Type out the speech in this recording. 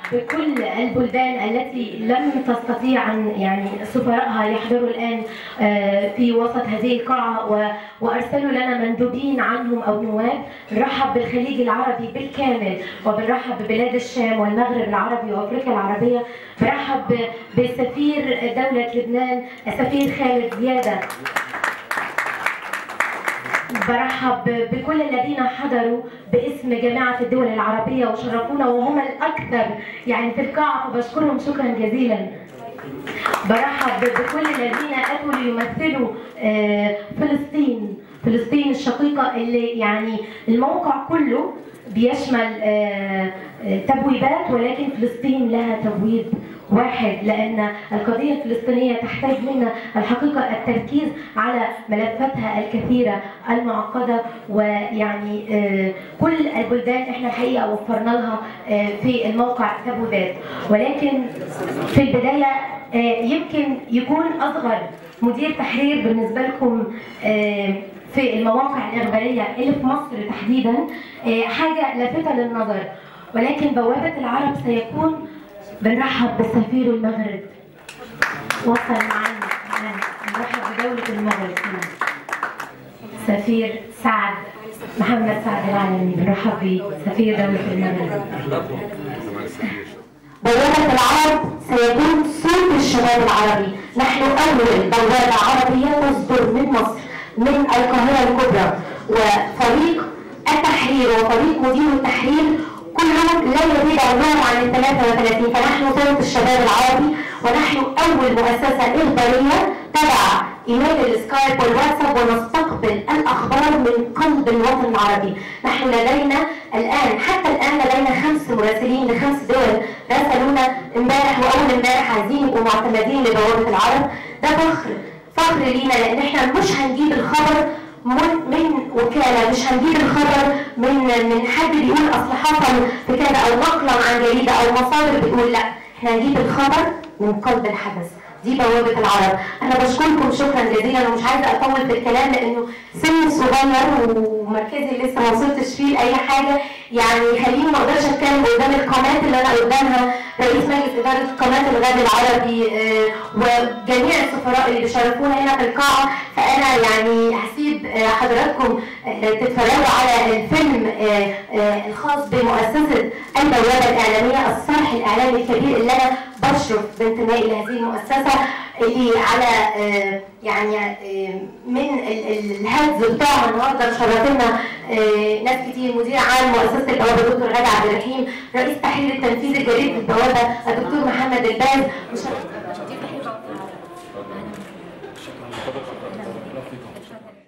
بكل البلدان التي لم تستطيع ان يعني سفراءها يحضروا الان آه، في وسط هذه القاعه و- وارسلوا لنا مندوبين عنهم او نواب نرحب بالخليج العربي بالكامل وبنرحب ببلاد الشام والمغرب العربي وافريقيا العربيه برحب ب- بسفير دوله لبنان السفير خالد زياده برحب بكل الذين حضروا باسم جامعة الدول العربية وشرفونا وهم الأكثر يعني في القاعة فبشكرهم شكرا جزيلا برحب بكل الذين أتوا ليمثلوا آه، فلسطين فلسطين الشقيقة اللي يعني الموقع كله بيشمل آه، آه، تبويبات ولكن فلسطين لها تبويب واحد لأن القضية الفلسطينية تحتاج منا الحقيقة التركيز على ملفاتها الكثيرة المعقدة ويعني آه، كل البلدان احنا الحقيقة وفرنا لها آه، في الموقع تبويبات ولكن في البداية آه، يمكن يكون أصغر مدير تحرير بالنسبة لكم آه، في المواقع الإخبارية اللي في مصر تحديدا آه، حاجة لافتة للنظر ولكن بوابة العرب سيكون بنرحب بسفير المغرب وصل معنا معنا. نرحب بدولة المغرب كمان. سفير سعد محمد سعد العالمي بنرحب بسفير دولة المغرب بوابة العرب سيكون صوت الشباب العربي نحن أول بوابة عربية تصدر من مصر من القاهرة الكبرى وفريق التحرير وفريق مدير التحرير كلهم لا يزيد عمرهم عن ال 33 فنحن صوت الشباب العربي ونحن أول مؤسسة إخبارية تبع إيميل السكايب والواتساب ونستقبل الأخبار من قلب الوطن العربي نحن لدينا الآن حتى الآن لدينا خمس مراسلين لخمس دول راسلونا امبارح وأول امبارح عايزين يبقوا معتمدين لبوابة العرب ده فخر فخر لينا لأن احنا مش هنجيب الخبر من من وكالة مش هنجيب الخبر من من حد بيقول أصل حصل في كذا أو نقلا عن جريدة أو مصادر بتقول لا احنا هنجيب الخبر من قلب الحدث دي بوابة العرب أنا بشكركم شكرا جزيلا أنا مش عايزة أطول في الكلام لأنه سن صغير ومركزي لسه ما وصلتش فيه لأي حاجة يعني يخليني ما أقدرش أتكلم قدام القناة اللي أنا قدامها رئيس مجلس إدارة قناة الغد العربي آه، وجميع السفراء اللي بيشرفونا هنا في القاعة فأنا يعني هسيب آه، حضراتكم آه، تتفرجوا على الفيلم آه، آه، الخاص بمؤسسة البوابة الإعلامية الصرح الإعلامي الكبير اللي أنا بشرف بانتمائي لهذه المؤسسة اللي على آه، يعني آه، من ال- ال- الهز بتاعها النهارده مشرفينا آه، ناس كتير مدير عام مؤسسة البوابة دكتور غادة عبد الرحيم رئيس تحرير التنفيذي لجريدة البوابة الدكتور محمد الباز مشرف